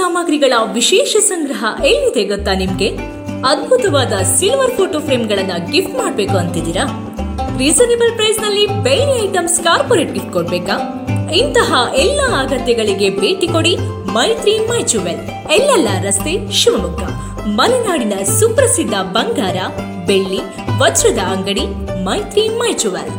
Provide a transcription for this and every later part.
ಸಾಮಗ್ರಿಗಳ ವಿಶೇಷ ಸಂಗ್ರಹ ಎಲ್ಲಿದೆ ಗೊತ್ತಾ ನಿಮ್ಗೆ ಅದ್ಭುತವಾದ ಸಿಲ್ವರ್ ಫೋಟೋ ಫ್ರೇಮ್ಗಳನ್ನ ಗಿಫ್ಟ್ ಮಾಡಬೇಕು ಅಂತಿದ್ದೀರಾ ರೀಸನೇಬಲ್ ಪ್ರೈಸ್ ನಲ್ಲಿ ಬೇರೆ ಐಟಮ್ಸ್ ಕಾರ್ಪೊರೇಟ್ ಗಿಫ್ಟ್ ಕೊಡ್ಬೇಕಾ ಇಂತಹ ಎಲ್ಲ ಅಗತ್ಯಗಳಿಗೆ ಭೇಟಿ ಕೊಡಿ ಮೈತ್ರಿ ಮೈ ಜುವೆಲ್ ಎಲ್ಲೆಲ್ಲ ರಸ್ತೆ ಶಿವಮೊಗ್ಗ ಮಲೆನಾಡಿನ ಸುಪ್ರಸಿದ್ಧ ಬಂಗಾರ ಬೆಳ್ಳಿ ವಜ್ರದ ಅಂಗಡಿ Maitri my 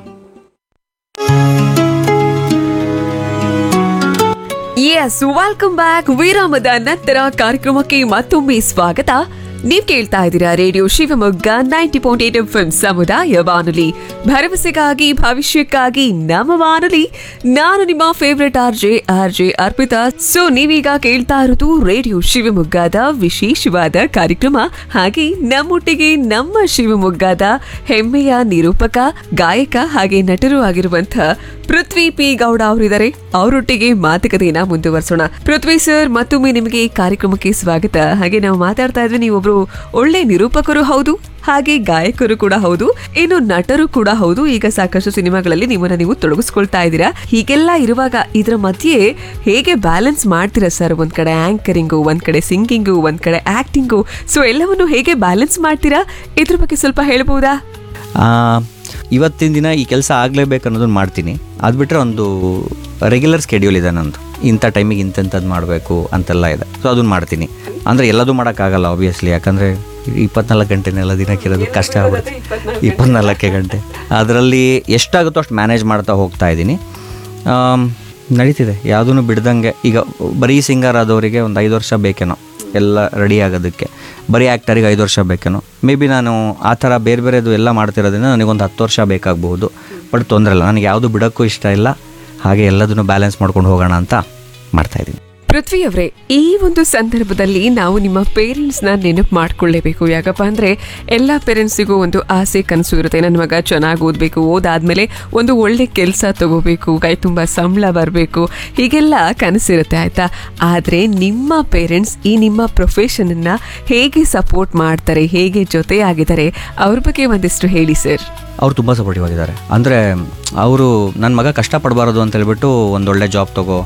jewels welcome back ವಿರಾಮದ ನಂತರ ಕಾರ್ಯಕ್ರಮಕ್ಕೆ ಮತ್ತೊಮ್ಮೆ ಸ್ವಾಗತ ನೀವ್ ಕೇಳ್ತಾ ಇದ್ದೀರಾ radio Shivamogga ninety point eight F ಸಮುದಾಯ ಬಾನುಲಿ ಭರವಸೆಗಾಗಿ ಭವಿಷ್ಯಕ್ಕಾಗಿ ನಮ್ಮ ಬಾನುಲಿ ನಾನು ನಿಮ್ಮ favourite R J R J Arpita so ನೀವೀಗ ಕೇಳ್ತಾ ಇರೋದು ರೇಡಿಯೋ ಶಿವಮೊಗ್ಗದ ವಿಶೇಷವಾದ ಕಾರ್ಯಕ್ರಮ ಹಾಗೆ ನಮ್ಮೊಟ್ಟಿಗೆ ನಮ್ಮ ಶಿವಮೊಗ್ಗದ ಹೆಮ್ಮೆಯ ನಿರೂಪಕ ಗಾಯಕ ಹಾಗೆ ನಟರು ಆಗಿರುವಂತಹ ಪೃಥ್ವಿ ಪಿ ಗೌಡ ಅವರಿದ್ದಾರೆ ಅವರೊಟ್ಟಿಗೆ ಮಾತುಕತೆಯನ್ನ ಮುಂದುವರಿಸೋಣ ಪೃಥ್ವಿ ಸರ್ ಮತ್ತೊಮ್ಮೆ ನಿಮಗೆ ಈ ಕಾರ್ಯಕ್ರಮಕ್ಕೆ ಸ್ವಾಗತ ಹಾಗೆ ನಾವು ಮಾತಾಡ್ತಾ ಇದ್ರೆ ನೀವೊಬ್ರು ಒಳ್ಳೆ ನಿರೂಪಕರು ಹೌದು ಹಾಗೆ ಗಾಯಕರು ಕೂಡ ಹೌದು ಇನ್ನು ನಟರು ಕೂಡ ಹೌದು ಈಗ ಸಾಕಷ್ಟು ಸಿನಿಮಾಗಳಲ್ಲಿ ನಿಮ್ಮನ್ನ ನೀವು ತೊಡಗಿಸ್ಕೊಳ್ತಾ ಇದ್ದೀರಾ ಹೀಗೆಲ್ಲ ಇರುವಾಗ ಇದರ ಮಧ್ಯೆ ಹೇಗೆ ಬ್ಯಾಲೆನ್ಸ್ ಮಾಡ್ತೀರಾ ಸರ್ ಒಂದ್ ಕಡೆ ಆಂಕರಿಂಗು ಒಂದ್ ಕಡೆ ಸಿಂಗಿಂಗು ಒಂದ್ ಕಡೆ ಆಕ್ಟಿಂಗು ಸೊ ಎಲ್ಲವನ್ನು ಹೇಗೆ ಬ್ಯಾಲೆನ್ಸ್ ಮಾಡ್ತೀರಾ ಇದ್ರ ಬಗ್ಗೆ ಸ್ವಲ್ಪ ಹೇಳ್ಬೋದಾ ಆ, ಇವತ್ತಿನ ದಿನ ಈ ಕೆಲಸ ಆಗಲೇಬೇಕು ಅನ್ನೋದನ್ನ ಮಾಡ್ತೀನಿ ಅದು ಬಿಟ್ಟರೆ ಒಂದು ರೆಗ್ಯುಲರ್ ಸ್ಕೆಡ್ಯೂಲ್ ಇದೆ ನಂದು ಇಂಥ ಟೈಮಿಗೆ ಇಂಥದ್ದು ಮಾಡಬೇಕು ಅಂತೆಲ್ಲ ಇದೆ ಸೊ ಅದನ್ನ ಮಾಡ್ತೀನಿ ಅಂದರೆ ಎಲ್ಲದೂ ಮಾಡೋಕ್ಕಾಗಲ್ಲ ಆಬ್ವಿಯಸ್ಲಿ ಯಾಕಂದರೆ ಇಪ್ಪತ್ನಾಲ್ಕು ಗಂಟೆನೆಲ್ಲ ದಿನಕ್ಕಿರೋದು ಕಷ್ಟ ಆಗ್ಬಿಡುತ್ತೆ ಇಪ್ಪತ್ನಾಲ್ಕೇ ಗಂಟೆ ಅದರಲ್ಲಿ ಎಷ್ಟಾಗುತ್ತೋ ಅಷ್ಟು ಮ್ಯಾನೇಜ್ ಮಾಡ್ತಾ ಹೋಗ್ತಾ ಇದ್ದೀನಿ ಆಮ್, ನಡೀತಿದೆ ಯಾವುದೂ ಬಿಡ್ದಂಗೆ ಈಗ ಬರೀ ಸಿಂಗರ್ ಆದವರಿಗೆ ಒಂದು ಐದು ವರ್ಷ ಬೇಕೇನೋ ಎಲ್ಲ ರೆಡಿ ಆಗೋದಕ್ಕೆ ಬರೀ ಆ್ಯಕ್ಟರಿಗೆ ಐದು ವರ್ಷ ಬೇಕೇನೋ ಮೇ ಬಿ ನಾನು ಆ ಥರ ಬೇರೆ ಬೇರೆದು ಎಲ್ಲ ಮಾಡ್ತಿರೋದ್ರಿಂದ ನನಗೊಂದು ಹತ್ತು ವರ್ಷ ಬೇಕಾಗಬಹುದು ಬಟ್ ತೊಂದರೆ ಇಲ್ಲ ನನಗೆ ಯಾವುದು ಬಿಡೋಕ್ಕೂ ಇಷ್ಟ ಇಲ್ಲ ಹಾಗೆ ಎಲ್ಲದನ್ನು ಬ್ಯಾಲೆನ್ಸ್ ಮಾಡ್ಕೊಂಡು ಹೋಗೋಣ ಅಂತ ಮಾಡ್ತಾಯಿದ್ದೀನಿ ಪೃಥ್ವಿ ಅವರೇ ಈ ಒಂದು ಸಂದರ್ಭದಲ್ಲಿ ನಾವು ನಿಮ್ಮ ಪೇರೆಂಟ್ಸ್ ನ ನೆನಪು ಮಾಡ್ಕೊಳ್ಳೇಬೇಕು ಯಾಕಪ್ಪ ಅಂದ್ರೆ ಎಲ್ಲಾ ಪೇರೆಂಟ್ಸಿಗೂ ಒಂದು ಆಸೆ ಕನಸು ಇರುತ್ತೆ ನನ್ನ ಮಗ ಚೆನ್ನಾಗಿ ಓದಬೇಕು ಓದಾದ್ಮೇಲೆ ಒಂದು ಒಳ್ಳೆ ಕೆಲಸ ತಗೋಬೇಕು ಕೈ ತುಂಬ ಸಂಬಳ ಬರಬೇಕು ಹೀಗೆಲ್ಲ ಕನಸಿರುತ್ತೆ ಆಯ್ತಾ ಆದ್ರೆ ನಿಮ್ಮ ಪೇರೆಂಟ್ಸ್ ಈ ನಿಮ್ಮ ಪ್ರೊಫೆಷನ್ ಅನ್ನ ಹೇಗೆ ಸಪೋರ್ಟ್ ಮಾಡ್ತಾರೆ ಹೇಗೆ ಜೊತೆಯಾಗಿದ್ದಾರೆ ಅವ್ರ ಬಗ್ಗೆ ಒಂದಿಷ್ಟು ಹೇಳಿ ಸರ್ ಅವ್ರು ತುಂಬ ಸಪೋರ್ಟಿವ್ ಆಗಿದ್ದಾರೆ ಅಂದರೆ ಅವರು ನನ್ನ ಮಗ ಕಷ್ಟಪಡಬಾರದು ಅಂತ ಹೇಳ್ಬಿಟ್ಟು ಒಂದೊಳ್ಳೆ ಜಾಬ್ ತಗೋ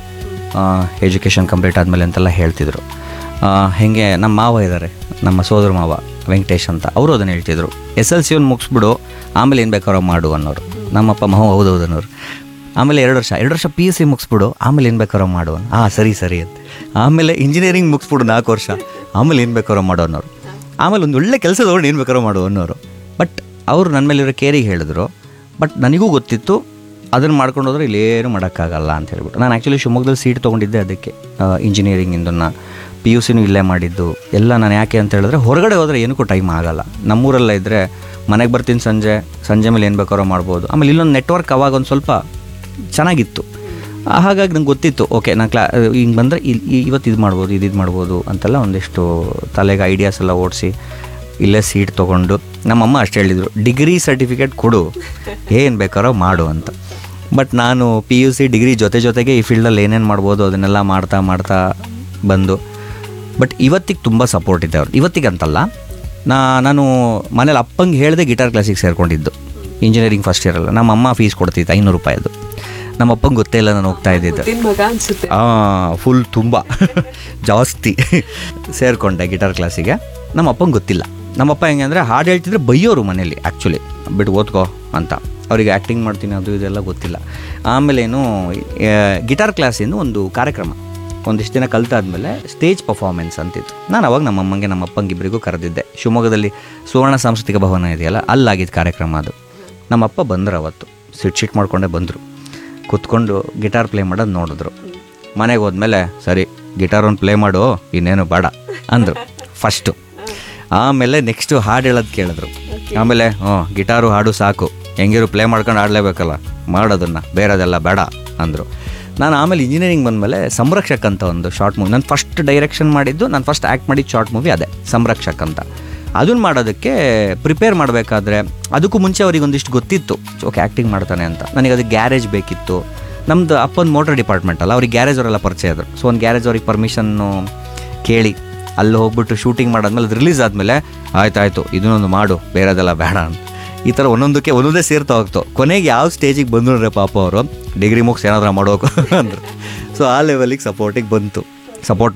ಎಜುಕೇಷನ್ ಕಂಪ್ಲೀಟ್ ಆದಮೇಲೆ ಅಂತೆಲ್ಲ ಹೇಳ್ತಿದ್ರು ಆ, ಹೆಂಗೆ ನಮ್ಮ ಮಾವ ಇದ್ದಾರೆ ನಮ್ಮ ಸೋದರ ಮಾವ ವೆಂಕಟೇಶ್ ಅಂತ ಅವರು ಅದನ್ನು ಹೇಳ್ತಿದ್ರು ಎಸ್ ಎಲ್ ಸಿ ಒಂದು ಮುಗಿಸ್ಬಿಡು ಆಮೇಲೆ ಏನು ಬೇಕಾರೋ ಮಾಡು ಅನ್ನೋರು ನಮ್ಮಪ್ಪ ಮಾವ ಹೌದು ಹೌದು ಅನ್ನೋರು ಆಮೇಲೆ ಎರಡು ವರ್ಷ ಎರಡು ವರ್ಷ ಪಿ ಯು ಸಿ ಮುಗಿಸ್ಬಿಡು ಆಮೇಲೆ ಏನು ಬೇಕಾರೋ ಮಾಡು ಅನ್ ಹಾಂ ಸರಿ ಸರಿ ಅಂತ ಆಮೇಲೆ ಇಂಜಿನಿಯರಿಂಗ್ ಮುಗಿಸ್ಬಿಡು ನಾಲ್ಕು ವರ್ಷ ಆಮೇಲೆ ಏನು ಬೇಕಾರೋ ಮಾಡು ಅನ್ನೋರು ಆಮೇಲೆ ಒಂದು ಒಳ್ಳೆ ಕೆಲಸ ತೊಗೊಂಡು ಏನು ಬೇಕಾರೋ ಮಾಡು ಅನ್ನೋರು ಬಟ್ ಅವರು ನನ್ನ ಮೇಲಿರೋ ಕೇರಿಗೆ ಹೇಳಿದ್ರು ಬಟ್ ನನಗೂ ಗೊತ್ತಿತ್ತು ಅದನ್ನು ಮಾಡ್ಕೊಂಡು ಹೋದ್ರೆ ಇಲ್ಲೇನು ಮಾಡೋಕ್ಕಾಗಲ್ಲ ಅಂತ ಹೇಳ್ಬಿಟ್ಟು ನಾನು ಆ್ಯಕ್ಚುಲಿ ಶಿವಮೊಗ್ಗದಲ್ಲಿ ಸೀಟ್ ತೊಗೊಂಡಿದ್ದೆ ಅದಕ್ಕೆ ಇಂಜಿನಿಯರಿಂಗಿಂದನ್ನು ಪಿ ಯು ಸಿನೂ ಇಲ್ಲೇ ಮಾಡಿದ್ದು ಎಲ್ಲ ನಾನು ಯಾಕೆ ಅಂತ ಹೇಳಿದ್ರೆ ಹೊರಗಡೆ ಹೋದರೆ ಏನಕ್ಕೂ ಟೈಮ್ ಆಗಲ್ಲ ನಮ್ಮೂರಲ್ಲೇ ಇದ್ದರೆ ಮನೆಗೆ ಬರ್ತೀನಿ ಸಂಜೆ ಸಂಜೆ ಮೇಲೆ ಏನು ಬೇಕಾರೋ ಮಾಡ್ಬೋದು ಆಮೇಲೆ ಇಲ್ಲೊಂದು ನೆಟ್ವರ್ಕ್ ಅವಾಗ ಒಂದು ಸ್ವಲ್ಪ ಚೆನ್ನಾಗಿತ್ತು ಆ, ಹಾಗಾಗಿ ನಂಗೆ ಗೊತ್ತಿತ್ತು ಓಕೆ ನಾನು ಕ್ಲಾ ಹಿಂಗೆ ಬಂದರೆ ಇಲ್ಲಿ ಇವತ್ತು ಇದು ಮಾಡ್ಬೋದು ಇದು ಇದು ಮಾಡ್ಬೋದು ಅಂತೆಲ್ಲ ಒಂದಿಷ್ಟು ತಲೆಗೆ ಐಡಿಯಾಸ್ ಎಲ್ಲ ಓಡಿಸಿ ಇಲ್ಲೇ ಸೀಟ್ ತೊಗೊಂಡು ನಮ್ಮಮ್ಮ ಅಷ್ಟು ಹೇಳಿದರು ಡಿಗ್ರಿ ಸರ್ಟಿಫಿಕೇಟ್ ಕೊಡು ಏನು ಬೇಕಾರೋ ಮಾಡು ಅಂತ ಬಟ್ ನಾನು ಪಿ ಯು ಸಿ ಡಿಗ್ರಿ ಜೊತೆ ಜೊತೆಗೆ ಈ ಫೀಲ್ಡಲ್ಲಿ ಏನೇನು ಮಾಡ್ಬೋದು ಅದನ್ನೆಲ್ಲ ಮಾಡ್ತಾ ಮಾಡ್ತಾ ಬಂದು ಬಟ್ ಇವತ್ತಿಗೆ ತುಂಬ ಸಪೋರ್ಟ್ ಇದೆ ಅವ್ರು ಇವತ್ತಿಗೆ ಅಂತಲ್ಲ ನಾ ನಾನು ಮನೇಲಿ ಅಪ್ಪಂಗೆ ಹೇಳಿದೆ ಗಿಟಾರ್ ಕ್ಲಾಸಿಗೆ ಸೇರಿಕೊಂಡಿದ್ದು ಇಂಜಿನಿಯರಿಂಗ್ ಫಸ್ಟ್ ಇಯರಲ್ಲ ನಮ್ಮ ಅಮ್ಮ ಫೀಸ್ ಕೊಡ್ತಿತ್ತು ಐನೂರು ರೂಪಾಯಿದು ನಮ್ಮ ಅಪ್ಪಂಗೆ ಗೊತ್ತೇ ಇಲ್ಲ ನಾನು ಹೋಗ್ತಾ ಇದ್ದಿದ್ದು ಮಗ ಅನ್ಸುತ್ತೆ ಫುಲ್ ತುಂಬ ಜಾಸ್ತಿ ಸೇರಿಕೊಂಡೆ ಗಿಟಾರ್ ಕ್ಲಾಸಿಗೆ ನಮ್ಮ ಅಪ್ಪಂಗೆ ಗೊತ್ತಿಲ್ಲ ನಮ್ಮಪ್ಪ ಹೆಂಗೆ ಅಂದರೆ ಹಾಡು ಹೇಳ್ತಿದ್ರೆ ಬೈಯೋರು ಮನೇಲಿ ಆ್ಯಕ್ಚುಲಿ ಬಿಟ್ಟು ಓದ್ಕೋ ಅಂತ ಅವರಿಗೆ ಆ್ಯಕ್ಟಿಂಗ್ ಮಾಡ್ತೀನಿ ಅದು ಇದೆಲ್ಲ ಗೊತ್ತಿಲ್ಲ ಆಮೇಲೇನು ಗಿಟಾರ್ ಕ್ಲಾಸಿಂದ ಒಂದು ಕಾರ್ಯಕ್ರಮ ಒಂದಿಷ್ಟು ದಿನ ಕಲ್ತಾದ್ಮೇಲೆ ಸ್ಟೇಜ್ ಪರ್ಫಾರ್ಮೆನ್ಸ್ ಅಂತಿತ್ತು ನಾನು ಅವಾಗ ನಮ್ಮ ಅಮ್ಮಂಗೆ ನಮ್ಮ ಅಪ್ಪಂಗೆ ಇಬ್ಬರಿಗೂ ಕರೆದಿದ್ದೆ ಶಿವಮೊಗ್ಗದಲ್ಲಿ ಸುವರ್ಣ ಸಾಂಸ್ಕೃತಿಕ ಭವನ ಇದೆಯಲ್ಲ ಅಲ್ಲಾಗಿದ್ದು ಕಾರ್ಯಕ್ರಮ ಅದು ನಮ್ಮಪ್ಪ ಬಂದರು ಅವತ್ತು ಸಿಟ್ ಶೀಟ್ ಮಾಡ್ಕೊಂಡೇ ಬಂದರು ಕೂತ್ಕೊಂಡು ಗಿಟಾರ್ ಪ್ಲೇ ಮಾಡೋದು ನೋಡಿದ್ರು ಮನೆಗೆ ಹೋದ್ಮೇಲೆ ಸರಿ ಗಿಟಾರ್ ಒಂದು ಪ್ಲೇ ಮಾಡು ಇನ್ನೇನು ಬೇಡ ಅಂದರು ಫಸ್ಟು ಆಮೇಲೆ ನೆಕ್ಸ್ಟು ಹಾಡು ಹೇಳೋದು ಕೇಳಿದ್ರು ಆಮೇಲೆ ಹ್ಞೂ ಗಿಟಾರು ಹಾಡು ಸಾಕು ಹೆಂಗಿರು ಪ್ಲೇ ಮಾಡ್ಕೊಂಡು ಆಡಲೇಬೇಕಲ್ಲ ಮಾಡೋದನ್ನು ಬೇರೆದೆಲ್ಲ ಬೇಡ ಅಂದರು ನಾನು ಆಮೇಲೆ ಇಂಜಿನಿಯರಿಂಗ್ ಬಂದಮೇಲೆ ಸಂರಕ್ಷಕ್ ಅಂತ ಒಂದು ಶಾರ್ಟ್ ಮೂವಿ ನಾನು ಫಸ್ಟ್ ಡೈರೆಕ್ಷನ್ ಮಾಡಿದ್ದು ನಾನು ಫಸ್ಟ್ ಆ್ಯಕ್ಟ್ ಮಾಡಿದ್ದು ಶಾರ್ಟ್ ಮೂವಿ ಅದೇ ಸಂರಕ್ಷಕ್ ಅಂತ ಅದನ್ನು ಮಾಡೋದಕ್ಕೆ ಪ್ರಿಪೇರ್ ಮಾಡಬೇಕಾದ್ರೆ ಅದಕ್ಕೂ ಮುಂಚೆ ಅವ್ರಿಗೆ ಒಂದಿಷ್ಟು ಗೊತ್ತಿತ್ತು ಓಕೆ ಆ್ಯಕ್ಟಿಂಗ್ ಮಾಡ್ತಾನೆ ಅಂತ ನನಗೆ ಅದಕ್ಕೆ ಗ್ಯಾರೇಜ್ ಬೇಕಿತ್ತು ನಮ್ಮದು ಅಪ್ಪನ ಮೋಟರ್ ಡಿಪಾರ್ಟ್ಮೆಂಟ್ ಅಲ್ಲ ಅವ್ರಿಗೆ ಗ್ಯಾರೇಜ್ ಅವರೆಲ್ಲ ಪರಿಚಯ ಇದ್ರು ಸೊ ಒಂದು ಗ್ಯಾರೇಜ್ ಅವ್ರಿಗೆ ಪರ್ಮಿಷನ್ನು ಕೇಳಿ ಅಲ್ಲಿ ಹೋಗ್ಬಿಟ್ಟು ಶೂಟಿಂಗ್ ಮಾಡಾದ್ಮೇಲೆ ಅದು ರಿಲೀಸ್ ಆದಮೇಲೆ ಆಯ್ತಾಯ್ತು ಇದನ್ನೊಂದು ಮಾಡು ಬೇರೆದೆಲ್ಲ ಬೇಡ ಅಂತ ಈ ಥರ ಒಂದೊಂದಕ್ಕೆ ಒಂದೊಂದೇ ಸೇರ್ತಾ ಹೋಗ್ತು ಕೊನೆಗೆ ಯಾವ ಸ್ಟೇಜಿಗೆ ಬಂದ್ರು ಪಾಪ ಅವರು ಡಿಗ್ರಿ ಮುಗಿಸ್ ಏನಾದ್ರು ಮಾಡೋಕು ಅಂದರು ಸೊ ಆ ಲೆವೆಲಿಗೆ ಸಪೋರ್ಟಿಗೆ ಬಂತು ಸಪೋರ್ಟ್